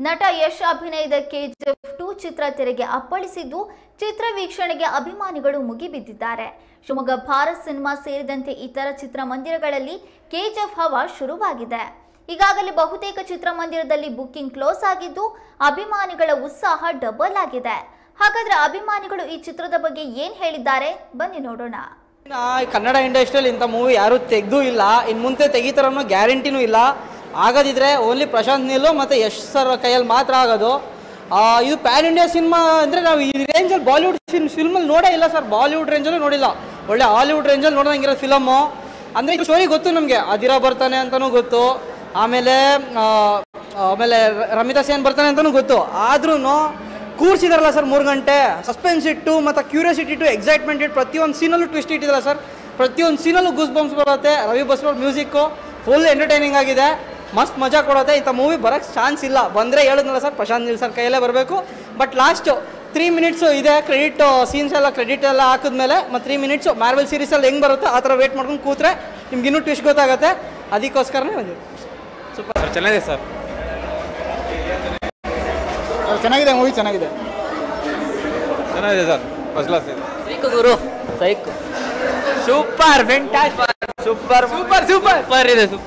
ನಟ ಯಶ್ ಅಭಿನಯದ KGF to ಚಿತ್ರ ತೆರೆಗೆ ಅಪ್ಪಳಿಸಿದ್ದು ಚಿತ್ರ ವೀಕ್ಷಣೆಗೆ ಅಭಿಮಾನಿಗಳು ಮುಗಿಬಿದ್ದಿದ್ದಾರೆ ಶಿವಮೊಗ್ಗ ಭಾರತ್ ಸಿನಿಮಾ ಸೇರಿದಂತೆ ಇತರ ಚಿತ್ರಮಂದಿರಗಳಲ್ಲಿ ಕೆಜಿಎಫ್ ಹವಾ ಶುರುವಾಗಿದೆ ಈಗಾಗಲೇ ಬಹುತೇಕ ಚಿತ್ರಮಂದಿರದಲ್ಲಿ ಬುಕ್ಕಿಂಗ್ ಕ್ಲೋಸ್ ಆಗಿದ್ದು ಅಭಿಮಾನಿಗಳ ಉತ್ಸಾಹ ಡಬಲ್ ಆಗಿದೆ ಹಾಗಾದ್ರೆ ಅಭಿಮಾನಿಗಳು ಈ ಚಿತ್ರದ ಬಗ್ಗೆ ಏನ್ ಹೇಳಿದ್ದಾರೆ ಬನ್ನಿ ನೋಡೋಣ ಇನ್ನ ಈ ಕನ್ನಡ ಇಂಡಸ್ಟ್ರಿಯಲ್ಲಿ ಇಂಥ ಮೂವಿ ಯಾರೂ ತೆಗೆದೂ ಇಲ್ಲ ಇನ್ನು ಮುಂದೆ ತೆಗಿತಾರೋ ಅನ್ನೋ ಗ್ಯಾರಂಟಿನೂ ಇಲ್ಲ ಆಗೋದಿದ್ರೆ ಓನ್ಲಿ ಪ್ರಶಾಂತ್ ನೀಲು ಮತ್ತು ಯಶ್ ಸರ್ ಕೈಯಲ್ಲಿ ಮಾತ್ರ ಆಗೋದು ಆ, ಇದು ಪ್ಯಾನ್ ಇಂಡಿಯಾ ಸಿನಿಮಾ ಅಂದರೆ ನಾವು ಈ ರೇಂಜಲ್ಲಿ ಬಾಲಿವುಡ್ ಫಿಲ್ಮ್ ಫಿಲ್ಮಲ್ಲಿ ನೋಡೇ ಇಲ್ಲ ಸರ್ ಬಾಲಿವುಡ್ ರೇಂಜಲ್ಲೂ ನೋಡಿಲ್ಲ ಒಳ್ಳೆ ಹಾಲಿವುಡ್ ರೇಂಜಲ್ಲಿ ನೋಡೋಂಗಿರೋ ಫಿಲಮ್ಮು ಅಂದರೆ ಇದು ಸ್ಟೋರಿ ಗೊತ್ತು ನಮಗೆ ಅದಿರಾ ಬರ್ತಾನೆ ಅಂತಲೂ ಗೊತ್ತು ಆಮೇಲೆ ಆ, ಆಮೇಲೆ ರ- ರಮಿತಾ ಸೇನ್ ಬರ್ತಾನೆ ಅಂತಲೂ ಗೊತ್ತು ಆದ್ರೂ ಕೂರ್ಸಿದಾರಲ್ಲ ಸರ್ ಮೂರು ಗಂಟೆ ಸಸ್ಪೆನ್ಸ್ ಇಟ್ಟು ಮತ್ತು ಕ್ಯೂರಿಯಾಸಿಟಿ ಇಟ್ಟು ಎಕ್ಸೈಟ್ಮೆಂಟ್ ಇಟ್ಟು ಪ್ರತಿಯೊಂದು ಸೀನಲ್ಲೂ ಟ್ವಿಸ್ಟ್ ಇಟ್ಟಿದ್ದಾರೆ ಸರ್ ಪ್ರತಿಯೊಂದು ಸೀನಲ್ಲೂ ಗೂಸ್ ಬಂಪ್ಸ್ ಬರುತ್ತೆ Ravi Basrur music full entertaining ಆಗಿದೆ ಮಸ್ತ್ ಮಜಾ ಕೊಡುತ್ತೆ ಇಂಥ ಮೂವಿ ಬರೋಕ್ಕೆ ಚಾನ್ಸ್ ಇಲ್ಲ ಬಂದರೆ ಹೇಳಿದ್ನಲ್ಲ ಸರ್ ಪ್ರಶಾಂತ್ ನೀಲ್ ಸರ್ ಕೈಯಲ್ಲೇ ಬರಬೇಕು ಬಟ್ ಲಾಸ್ಟು ತ್ರೀ ಮಿನಿಟ್ಸು ಇದೆ ಕ್ರೆಡಿಟ್ ಸೀನ್ಸ್ ಎಲ್ಲ ಕ್ರೆಡಿಟ್ ಎಲ್ಲ ಹಾಕಿದ್ಮೇಲೆ ಮತ್ತು ತ್ರೀ ಮಿನಿಟ್ಸು ಮಾರ್ವೆಲ್ ಸೀರೀಸಲ್ಲಿ ಹೆಂಗೆ ಬರುತ್ತೋ ಆ ಥರ ವೇಟ್ ಮಾಡ್ಕೊಂಡು ಕೂತ್ರೆ ನಿಮ್ಗೆ ಇನ್ನೂ ಟ್ವಿಸ್ಟ್ ಗೊತ್ತಾಗುತ್ತೆ ಅದಕ್ಕೋಸ್ಕರನೇ ಬಂದಿದೆ ಸರ್ ಚೆನ್ನಾಗಿದೆ ಸರ್ ಚೆನ್ನಾಗಿದೆ ಮೂವಿ ಚೆನ್ನಾಗಿದೆ ಚೆನ್ನಾಗಿದೆ ಸರ್ ಫಸ್ಟ್ ಕ್ಲಾಸ್ ಇದೆ ಸೈಕು ಗುರು ಸೈಕು ಸೂಪರ್ ವೆಂಟಾಸ್ ಸೂಪರ್ ಸೂಪರ್ ಸೂಪರ್ ಸೂಪರ್ ಇದೆ super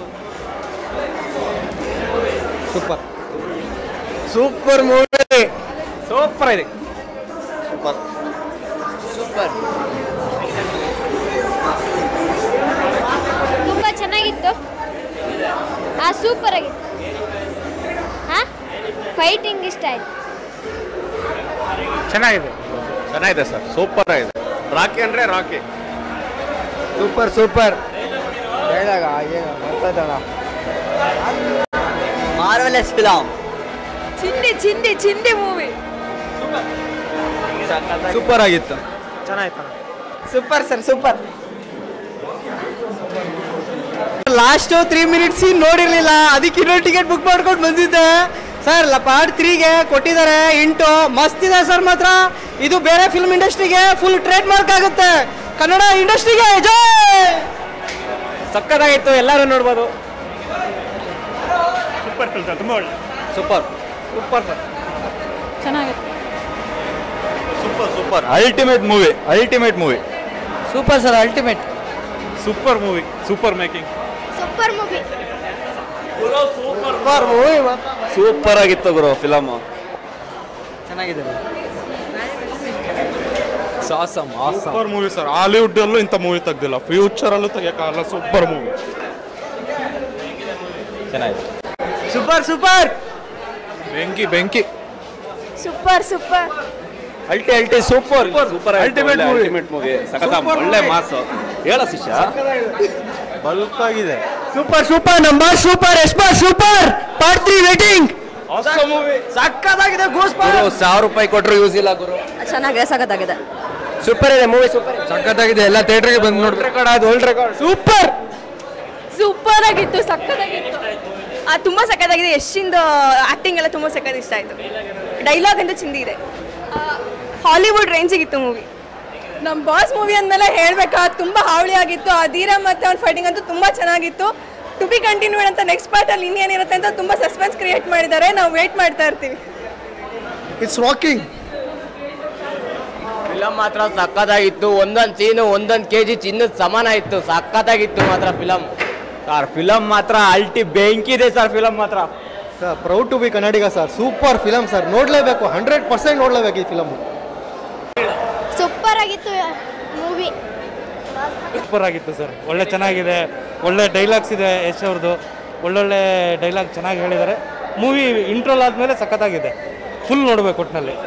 super super movie super ಇದೆ ಸೂಪರ್ ತುಂಬ ಚೆನ್ನಾಗಿತ್ತು ಆ ಸೂಪರ್ ಆಗಿತ್ತು ಹಾಂ ಫೈಟಿಂಗ್ ಇಷ್ಟ ಆಯ್ತು ಚೆನ್ನಾಗಿದೆ ಚೆನ್ನಾಗಿದೆ ಸರ್ ಸೂಪರ್ ಆಗಿದೆ ರಾಕಿ ಅಂದರೆ ರಾಕಿ ಸೂಪರ್ ಸೂಪರ್ ಹೇಳಿದಾಗ ಏನು ಗೊತ್ತಾಯ್ತಲ್ಲ ಮಾರ್ವೆಲಸ್ ಫಿಲಮ್ ಚಿಂದಿ ಚಿಂದಿ ಚಿಂದಿ ಮೂವಿ ಸೂಪರ್ ಆಗಿತ್ತು super sir super last three minutes ನೋಡಿರ್ಲಿಲ್ಲ ಅದಕ್ಕೆ ಇನ್ನೊಂದು ಟಿಕೆಟ್ ಬುಕ್ ಮಾಡ್ಕೊಂಡು ಬಂದಿದ್ದೆ ಸರ್ ಪಾರ್ಟ್ ತ್ರೀಗೆ ಕೊಟ್ಟಿದ್ದಾರೆ ಇಂಟು ಮಸ್ತ್ ಇದೆ ಸರ್ ಮಾತ್ರ ಇದು ಬೇರೆ ಫಿಲ್ಮ್ ಇಂಡಸ್ಟ್ರಿಗೆ ಫುಲ್ ಟ್ರೇಡ್ ಮಾರ್ಕ್ ಆಗುತ್ತೆ ಕನ್ನಡ ಇಂಡಸ್ಟ್ರಿಗೆ ಜೈ ಸಕ್ಕತ್ತಾಗಿತ್ತು ಎಲ್ಲರೂ ನೋಡ್ಬೋದು ಸೂಪರ್ ಫಿಲ್ಮ್ ತುಂಬ ಒಳ್ಳೆ ಸೂಪರ್ ಸೂಪರ್ ಸರ್ ಚೆನ್ನಾಗಿತ್ತು super super ultimate movie ultimate movie super sir ultimate super movie super making super movie super movie super ಆಗಿತ್ತು ಗುರು ಫಿಲಮ್ ಚೆನ್ನಾಗಿದೆ awesome super movie sir Hollywood ಅಲ್ಲೂ ಇಂಥ ಮೂವಿ ತೆಗ್ದಿಲ್ಲ ಫ್ಯೂಚರ್ ಅಲ್ಲೂ ತೆಗಿಯಕ್ಕಾಗಲ್ಲ ಸೂಪರ್ ಮೂವಿ ಚೆನ್ನಾಗಿದೆ ಸೂಪರ್ ಸೂಪರ್ ಬೆಂಕಿ ಬೆಂಕಿ super super ulti ulti super super Ultimate movie. Ultimate movie ಸಖತ್ ಒಳ್ಳೆ ಮಾಸು ಹೇಳ ಶಿಷ್ಯ ಬಲ್ಕ್ ಆಗಿದೆ super super number super Esper super part three waiting ಸಕ್ಕತ್ತಾಗಿದೆ ಗೋಸ್ ಗುರು ಸಾವಿರ ರೂಪಾಯಿ ಕೊಟ್ಟರು ಯೂಸ್ ಇಲ್ಲ ಗುರು ಚೆನ್ನಾಗಿದೆ ಸಖತ್ತಾಗಿದೆ ಸೂಪರ್ ಇದೆ ಮೂವಿ ಸೂಪರ್ ಸಖತ್ತಾಗಿದೆ ಎಲ್ಲ ಥಿಯೇಟರ್ಗೆ ಬಂದು ನೋಡಿ ರೆಕಾರ್ಡ್ ಅದು ಓಲ್ಡ್ ರೆಕಾರ್ಡ್ ಸೂಪರ್ ಸೂಪರ್ ಆಗಿತ್ತು ಸಖತ್ತಾಗಿತ್ತು ಆ ತುಂಬ ಸಖತ್ತಾಗಿದೆ ಯಶಿಂದು ಆ್ಯಕ್ಟಿಂಗ್ ಎಲ್ಲ ತುಂಬ ಸಖತ್ ಇಷ್ಟ ಆಯಿತು ಡೈಲಾಗ್ ಅಂತೂ ಚಿಂದಿ ಇದೆ ಹಾಲಿವುಡ್ ರೇಂಜಿಗಿತ್ತು ಮೂವಿ ನಮ್ಮ ಬಾಸ್ ಮೂವಿ ಅಂದಮೇಲೆ ಹೇಳ್ಬೇಕಾ ತುಂಬ ಹಾವಳಿ ಆಗಿತ್ತು ಆ ಧೀರ ಮತ್ತೆ ಅವ್ನ ಫೈಟಿಂಗ್ ಅಂತೂ ತುಂಬ ಚೆನ್ನಾಗಿತ್ತು ಟು ಬಿ ಕಂಟಿನ್ಯೂಡ್ ಅಂತ ನೆಕ್ಸ್ಟ್ ಪಾರ್ಟಲ್ಲಿ ಇನ್ನೇನಿರುತ್ತೆ ಅಂತ ತುಂಬ ಸಸ್ಪೆನ್ಸ್ ಕ್ರಿಯೇಟ್ ಮಾಡಿದ್ದಾರೆ ನಾವು ವೇಟ್ ಮಾಡ್ತಾ ಇರ್ತೀವಿ ಇಟ್ಸ್ ರಾಕಿಂಗ್ ಫಿಲಮ್ ಮಾತ್ರ ಸಕ್ಕತ್ತಾಗಿತ್ತು ಒಂದೊಂದು ಸೀನು ಒಂದೊಂದು ಕೆ ಜಿ ಚಿನ್ನದ ಸಮಾನ ಇತ್ತು ಸಕ್ಕತ್ತಾಗಿತ್ತು ಮಾತ್ರ ಫಿಲಮ್ ಸರ್ ಫಿಲಮ್ ಮಾತ್ರ ಅಲ್ಟಿ ಬೆಂಕಿದೆ ಸರ್ ಫಿಲಮ್ ಮಾತ್ರ sir proud to be Kannadiga sir super film sir ನೋಡಲೇಬೇಕು ಹಂಡ್ರೆಡ್ ಪರ್ಸೆಂಟ್ ನೋಡಲೇಬೇಕು ಈ ಫಿಲಮ್ ಸೂಪರ್ ಆಗಿತ್ತು ಮೂವಿ ಸೂಪರ್ ಆಗಿತ್ತು ಸರ್ ಒಳ್ಳೆ ಚೆನ್ನಾಗಿದೆ ಒಳ್ಳೆ ಡೈಲಾಗ್ಸ್ ಇದೆ ಯಶ್ ಅವ್ರದ್ದು ಒಳ್ಳೊಳ್ಳೆ ಡೈಲಾಗ್ ಚೆನ್ನಾಗಿ ಹೇಳಿದ್ದಾರೆ ಮೂವಿ ಇಂಟ್ರೋಲ್ ಆದಮೇಲೆ ಸಖತ್ತಾಗಿದೆ ಫುಲ್ ನೋಡಬೇಕು ಒಟ್ಟಿನಲ್ಲಿ